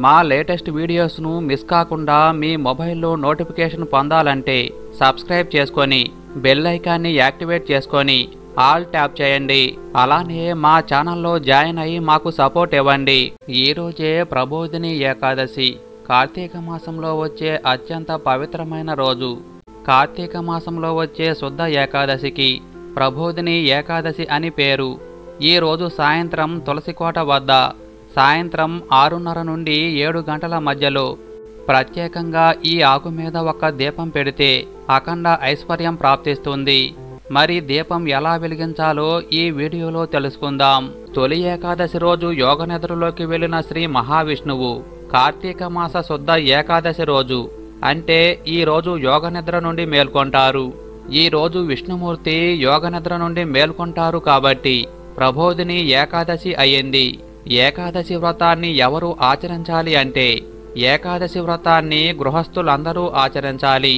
మా latest వీడియోస్ను miss కాకుండా మీ మొబైల్లో నోటిఫికేషన్ పొందాలంటే సబ్స్క్రైబ్ చేసుకొని బెల్ ఐకాన్ని యాక్టివేట్ చేసుకొని ఆల్ ట్యాప్ చేయండి అలానే మా ఛానల్లో జాయిన్ అయ్యి మాకు సపోర్ట్ ఇవ్వండి ఈ రోజే ప్రబోధిని ఏకాదశి కార్తీక మాసంలో వచ్చే అత్యంత పవిత్రమైన రోజు కార్తీక మాసంలో వచ్చే శుద్ధ ఏకాదశికి ప్రబోధిని ఏకాదశి అని పేరు ఈ రోజు సాయంత్రం తులసికోట వద్ద సాయంత్రం ఆరున్నర నుండి ఏడు గంటల మధ్యలో ప్రత్యేకంగా ఈ ఆకు మీద ఒక దీపం పెడితే అఖండ ఐశ్వర్యం ప్రాప్తిస్తుంది మరి దీపం ఎలా వెలిగించాలో ఈ వీడియోలో తెలుసుకుందాం తొలి ఏకాదశి రోజు యోగ నిద్రలోకి వెళ్లిన శ్రీ మహావిష్ణువు కార్తీక మాస శుద్ధ ఏకాదశి రోజు అంటే ఈ రోజు యోగ నిద్ర నుండి మేల్కొంటారు ఈ రోజు విష్ణుమూర్తి యోగ నిద్ర నుండి మేల్కొంటారు కాబట్టి ప్రబోధిని ఏకాదశి అయ్యింది ఏకాదశి వ్రతాన్ని ఎవరు ఆచరించాలి అంటే ఏకాదశి వ్రతాన్ని గృహస్థులందరూ ఆచరించాలి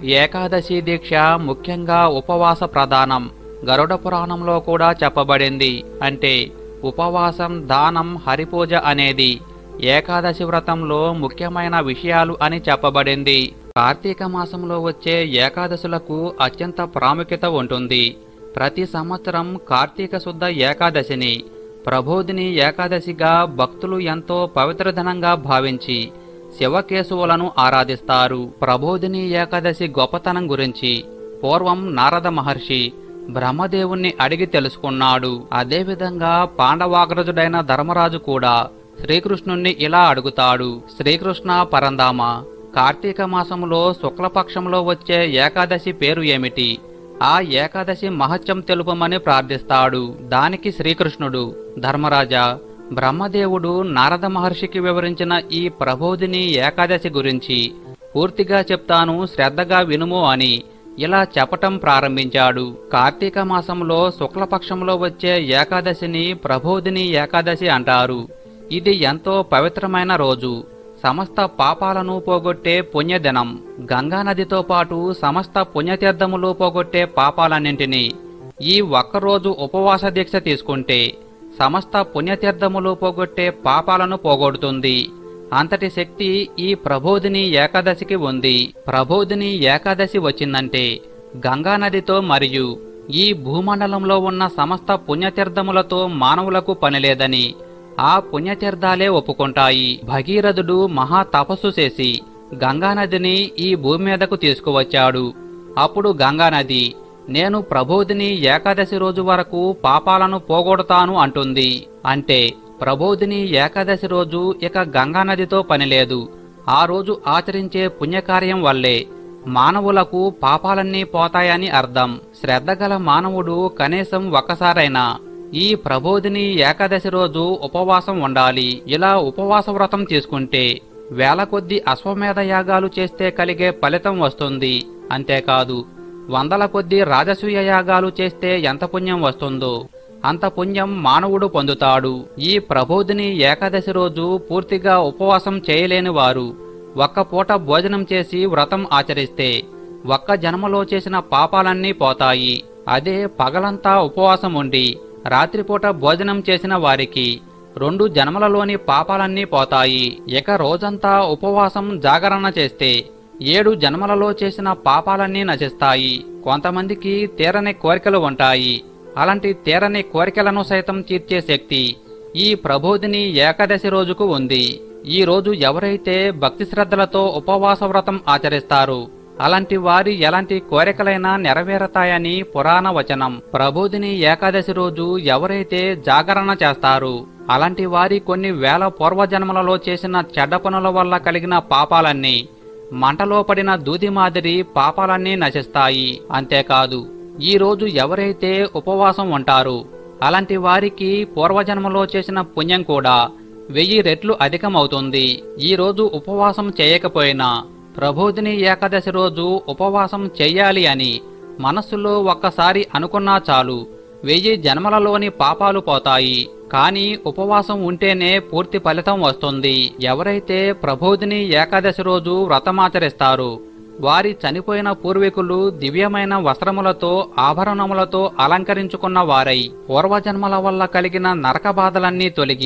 ఏకాదశి దీక్ష ముఖ్యంగా ఉపవాస ప్రధానం గరుడ పురాణంలో కూడా చెప్పబడింది అంటే ఉపవాసం దానం హరిపూజ అనేది ఏకాదశి వ్రతంలో ముఖ్యమైన విషయాలు అని చెప్పబడింది కార్తీక మాసంలో వచ్చే ఏకాదశులకు అత్యంత ప్రాముఖ్యత ఉంటుంది ప్రతి సంవత్సరం కార్తీక శుద్ధ ఏకాదశిని ప్రబోధిని ఏకాదశిగా భక్తులు ఎంతో పవిత్రధనంగా భావించి శివకేశవులను ఆరాధిస్తారు ప్రబోధిని ఏకాదశి గొప్పతనం గురించి పూర్వం నారద మహర్షి బ్రహ్మదేవుణ్ణి అడిగి తెలుసుకున్నాడు అదేవిధంగా పాండవాగ్రజుడైన ధర్మరాజు కూడా శ్రీకృష్ణుణ్ణి ఇలా అడుగుతాడు శ్రీకృష్ణ పరందామ కార్తీక మాసములో శుక్లపక్షంలో వచ్చే ఏకాదశి పేరు ఏమిటి ఆ ఏకాదశి మహత్యం తెలుపమని ప్రార్థిస్తాడు దానికి శ్రీకృష్ణుడు ధర్మరాజా బ్రహ్మదేవుడు నారద మహర్షికి వివరించిన ఈ ప్రబోధిని ఏకాదశి గురించి పూర్తిగా చెప్తాను శ్రద్ధగా వినుము అని ఇలా చెప్పటం ప్రారంభించాడు కార్తీక మాసంలో శుక్లపక్షంలో వచ్చే ఏకాదశిని ప్రబోధిని ఏకాదశి అంటారు ఇది ఎంతో పవిత్రమైన రోజు సమస్త పాపాలను పోగొట్టే పుణ్యదినం గంగా నదితో పాటు సమస్త పుణ్యతీర్థములు పోగొట్టే పాపాలన్నింటినీ ఈ ఒక్కరోజు ఉపవాస దీక్ష తీసుకుంటే సమస్త పుణ్యతీర్థములు పోగొట్టే పాపాలను పోగొడుతుంది అంతటి శక్తి ఈ ప్రబోధిని ఏకాదశికి ఉంది ప్రబోధిని ఏకాదశి వచ్చిందంటే గంగా నదితో మరియు ఈ భూమండలంలో ఉన్న సమస్త పుణ్యతీర్థములతో మానవులకు పనిలేదని ఆ పుణ్యతీర్థాలే ఒప్పుకుంటాయి భగీరథుడు మహా తపస్సు చేసి గంగానదిని ఈ భూమి మీదకు తీసుకువచ్చాడు అప్పుడు గంగానది నేను ప్రబోధిని ఏకాదశి రోజు వరకు పాపాలను పోగొడతాను అంటుంది అంటే ప్రబోధిని ఏకాదశి రోజు ఇక గంగానదితో పనిలేదు ఆ రోజు ఆచరించే పుణ్యకార్యం వల్లే మానవులకు పాపాలన్నీ పోతాయని అర్థం శ్రద్ధగల మానవుడు కనీసం ఒక్కసారైనా ఈ ప్రబోధిని ఏకాదశి రోజు ఉపవాసం ఉండాలి ఇలా ఉపవాస వ్రతం తీసుకుంటే వేల కొద్ది అశ్వమేధ యాగాలు చేస్తే కలిగే ఫలితం వస్తుంది అంతేకాదు వందల కొద్ది రాజసూయ యాగాలు చేస్తే ఎంత పుణ్యం వస్తుందో అంత పుణ్యం మానవుడు పొందుతాడు ఈ ప్రబోధిని ఏకాదశి రోజు పూర్తిగా ఉపవాసం చేయలేని వారు ఒక్క పూట భోజనం చేసి వ్రతం ఆచరిస్తే ఒక్క జన్మలో చేసిన పాపాలన్నీ పోతాయి అదే పగలంతా ఉపవాసం ఉండి రాత్రిపూట భోజనం చేసిన వారికి రెండు జన్మలలోని పాపాలన్నీ పోతాయి ఇక రోజంతా ఉపవాసం జాగరణ చేస్తే ఏడు జన్మలలో చేసిన పాపాలన్నీ నశిస్తాయి కొంతమందికి తీరని కోరికలు ఉంటాయి అలాంటి తీరని కోరికలను సైతం తీర్చే శక్తి ఈ ప్రబోధిని ఏకాదశి రోజుకు ఉంది ఈ రోజు ఎవరైతే భక్తి శ్రద్ధలతో ఉపవాస వ్రతం ఆచరిస్తారో అలాంటి వారి ఎలాంటి కోరికలైనా నెరవేరతాయని పురాణ వచనం ప్రబోధిని ఏకాదశి రోజు ఎవరైతే జాగరణ చేస్తారో అలాంటి వారి కొన్ని వేల పూర్వజన్మలలో చేసిన చెడ్డ పనుల వల్ల కలిగిన పాపాలన్నీ మంటలో పడిన దూది మాదిరి పాపాలన్నీ నశిస్తాయి అంతేకాదు ఈ రోజు ఎవరైతే ఉపవాసం ఉంటారో అలాంటి వారికి పూర్వజన్మలో చేసిన పుణ్యం కూడా వెయ్యి రెట్లు అధికమవుతుంది ఈ రోజు ఉపవాసం చేయకపోయినా ప్రబోధిని ఏకాదశి రోజు ఉపవాసం చెయ్యాలి అని మనస్సులో ఒక్కసారి అనుకున్నా చాలు వెయ్యి జన్మలలోని పాపాలు పోతాయి కానీ ఉపవాసం ఉంటేనే పూర్తి ఫలితం వస్తుంది ఎవరైతే ప్రబోధిని ఏకాదశి రోజు వ్రతమాచరిస్తారో వారి చనిపోయిన పూర్వీకులు దివ్యమైన వస్త్రములతో ఆభరణములతో అలంకరించుకున్న వారై పూర్వజన్మల వల్ల కలిగిన నరక బాధలన్నీ తొలగి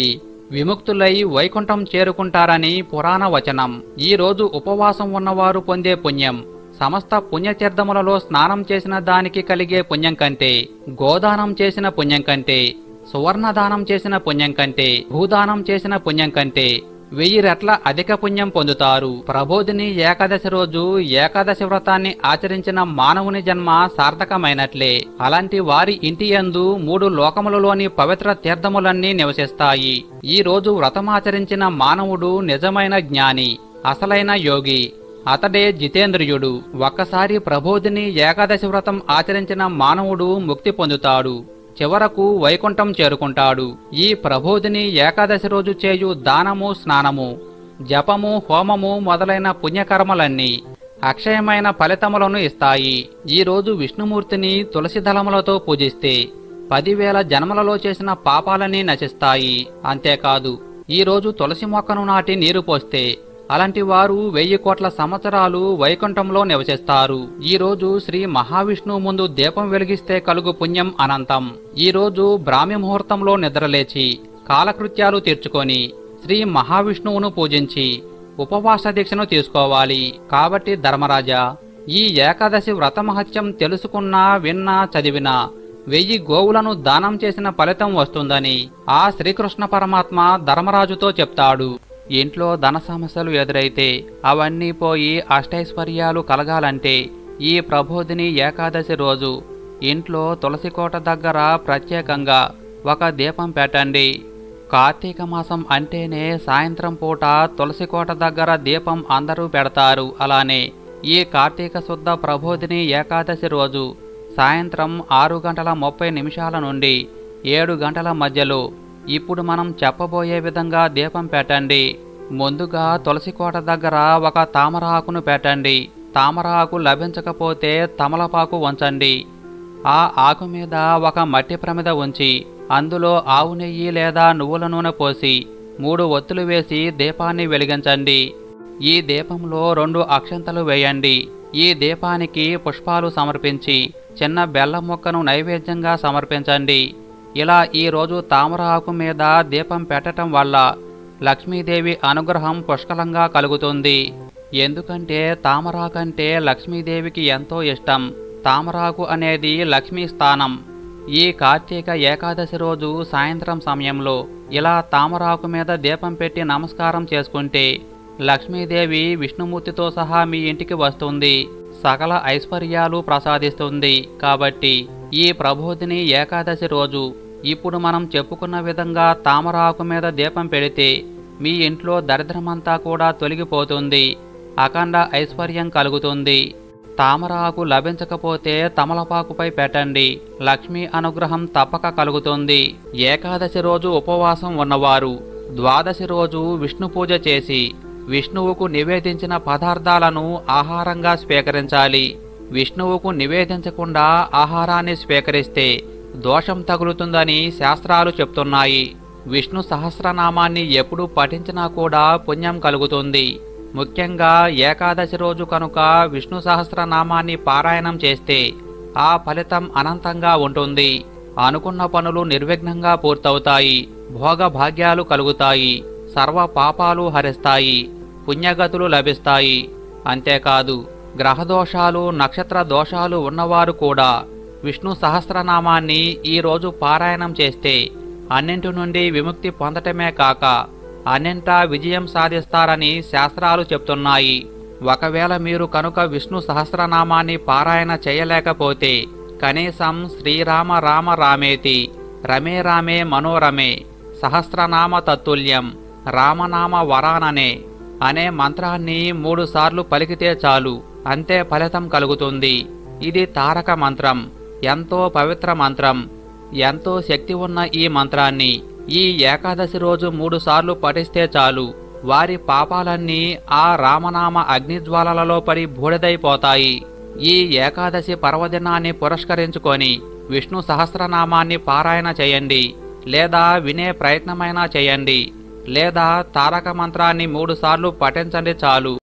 విముక్తులై వైకుంఠం చేరుకుంటారని పురాణ వచనం ఈ రోజు ఉపవాసం ఉన్నవారు పొందే పుణ్యం సమస్త పుణ్యతీర్థములలో స్నానం చేసిన దానికి కలిగే పుణ్యం కంటే గోదానం చేసిన పుణ్యం కంటే సువర్ణదానం చేసిన పుణ్యం కంటే భూదానం చేసిన పుణ్యం కంటే వెయ్యి రెట్ల అధిక పుణ్యం పొందుతారు ప్రబోధిని ఏకాదశి రోజు ఏకాదశి వ్రతాన్ని ఆచరించిన మానవుని జన్మ సార్థకమైనట్లే అలాంటి వారి ఇంటి యందు మూడు లోకములలోని పవిత్ర తీర్థములన్నీ నివసిస్తాయి ఈ రోజు వ్రతమాచరించిన మానవుడు నిజమైన జ్ఞాని అసలైన యోగి అతడే జితేంద్రియుడు ఒక్కసారి ప్రబోధిని ఏకాదశి వ్రతం ఆచరించిన మానవుడు ముక్తి పొందుతాడు చివరకు వైకుంఠం చేరుకుంటాడు ఈ ప్రబోధిని ఏకాదశి రోజు చేయు దానము స్నానము జపము హోమము మొదలైన పుణ్యకర్మలన్నీ అక్షయమైన ఫలితములను ఇస్తాయి ఈ రోజు విష్ణుమూర్తిని తులసి దళములతో పూజిస్తే పదివేల జన్మలలో చేసిన పాపాలన్నీ నశిస్తాయి అంతేకాదు ఈ రోజు తులసి మొక్కను నాటి నీరు పోస్తే అలాంటి వారు వెయ్యి కోట్ల సంవత్సరాలు వైకుంఠంలో నివసిస్తారు ఈ రోజు శ్రీ మహావిష్ణువు ముందు దీపం వెలిగిస్తే కలుగు పుణ్యం అనంతం ఈ రోజు బ్రాహ్మి ముహూర్తంలో నిద్రలేచి కాలకృత్యాలు తీర్చుకొని శ్రీ మహావిష్ణువును పూజించి ఉపవాస దీక్షను తీసుకోవాలి కాబట్టి ధర్మరాజా ఈ ఏకాదశి వ్రతమహత్యం తెలుసుకున్నా విన్నా చదివినా వెయ్యి గోవులను దానం చేసిన ఫలితం వస్తుందని ఆ శ్రీకృష్ణ పరమాత్మ ధర్మరాజుతో చెప్తాడు ఇంట్లో ధన సమస్యలు ఎదురైతే అవన్నీ పోయి అష్టైశ్వర్యాలు కలగాలంటే ఈ ప్రబోధిని ఏకాదశి రోజు ఇంట్లో తులసికోట దగ్గర ప్రత్యేకంగా ఒక దీపం పెట్టండి కార్తీక మాసం అంటేనే సాయంత్రం పూట తులసికోట దగ్గర దీపం అందరూ పెడతారు అలానే ఈ కార్తీక శుద్ధ ప్రబోధిని ఏకాదశి రోజు సాయంత్రం ఆరు గంటల ముప్పై నిమిషాల నుండి ఏడు గంటల మధ్యలో ఇప్పుడు మనం చెప్పబోయే విధంగా దీపం పెట్టండి ముందుగా తులసి కోట దగ్గర ఒక తామర ఆకును పెట్టండి తామర ఆకు లభించకపోతే తమలపాకు ఉంచండి ఆ ఆకు మీద ఒక మట్టి ప్రమిద ఉంచి అందులో ఆవు నెయ్యి లేదా నువ్వుల నూనె పోసి మూడు ఒత్తులు వేసి దీపాన్ని వెలిగించండి ఈ దీపంలో రెండు అక్షంతలు వేయండి ఈ దీపానికి పుష్పాలు సమర్పించి చిన్న బెల్లం ముక్కను నైవేద్యంగా సమర్పించండి ఇలా ఈ రోజు తామర ఆకు మీద దీపం పెట్టటం వల్ల లక్ష్మీదేవి అనుగ్రహం పుష్కలంగా కలుగుతుంది ఎందుకంటే తామరాకంటే లక్ష్మీదేవికి ఎంతో ఇష్టం తామరాకు అనేది లక్ష్మీ స్థానం ఈ కార్తీక ఏకాదశి రోజు సాయంత్రం సమయంలో ఇలా తామరాకు మీద దీపం పెట్టి నమస్కారం చేసుకుంటే లక్ష్మీదేవి విష్ణుమూర్తితో సహా మీ ఇంటికి వస్తుంది సకల ఐశ్వర్యాలు ప్రసాదిస్తుంది కాబట్టి ఈ ప్రబోధిని ఏకాదశి రోజు ఇప్పుడు మనం చెప్పుకున్న విధంగా తామరాకు మీద దీపం పెడితే మీ ఇంట్లో దరిద్రమంతా కూడా తొలగిపోతుంది అఖండ ఐశ్వర్యం కలుగుతుంది తామరాకు లభించకపోతే తమలపాకుపై పెట్టండి లక్ష్మీ అనుగ్రహం తప్పక కలుగుతుంది ఏకాదశి రోజు ఉపవాసం ఉన్నవారు ద్వాదశి రోజు విష్ణు పూజ చేసి విష్ణువుకు నివేదించిన పదార్థాలను ఆహారంగా స్వీకరించాలి విష్ణువుకు నివేదించకుండా ఆహారాన్ని స్వీకరిస్తే దోషం తగులుతుందని శాస్త్రాలు చెప్తున్నాయి విష్ణు సహస్రనామాన్ని ఎప్పుడు పఠించినా కూడా పుణ్యం కలుగుతుంది ముఖ్యంగా ఏకాదశి రోజు కనుక విష్ణు సహస్రనామాన్ని పారాయణం చేస్తే ఆ ఫలితం అనంతంగా ఉంటుంది అనుకున్న పనులు నిర్విఘ్నంగా పూర్తవుతాయి భోగభాగ్యాలు కలుగుతాయి సర్వ పాపాలు హరిస్తాయి పుణ్యగతులు లభిస్తాయి అంతేకాదు గ్రహదోషాలు నక్షత్ర దోషాలు ఉన్నవారు కూడా విష్ణు సహస్రనామాన్ని ఈ రోజు పారాయణం చేస్తే అన్నింటి నుండి విముక్తి పొందటమే కాక అన్నింటా విజయం సాధిస్తారని శాస్త్రాలు చెప్తున్నాయి ఒకవేళ మీరు కనుక విష్ణు సహస్రనామాన్ని పారాయణ చేయలేకపోతే కనీసం శ్రీరామ రామ రామేతి రమే రామే మనోరమే సహస్రనామ తత్తుల్యం రామనామ వరాననే అనే మంత్రాన్ని మూడుసార్లు పలికితే చాలు అంతే ఫలితం కలుగుతుంది ఇది తారక మంత్రం ఎంతో పవిత్ర మంత్రం ఎంతో శక్తి ఉన్న ఈ మంత్రాన్ని ఈ ఏకాదశి రోజు మూడుసార్లు పఠిస్తే చాలు వారి పాపాలన్నీ ఆ రామనామ అగ్నిజ్వాలలలో పడి బూడిదైపోతాయి ఈ ఏకాదశి పర్వదినాన్ని పురస్కరించుకొని విష్ణు సహస్రనామాన్ని పారాయణ చేయండి లేదా వినే ప్రయత్నమైనా చేయండి లేదా తారక మంత్రాన్ని మూడుసార్లు పఠించండి చాలు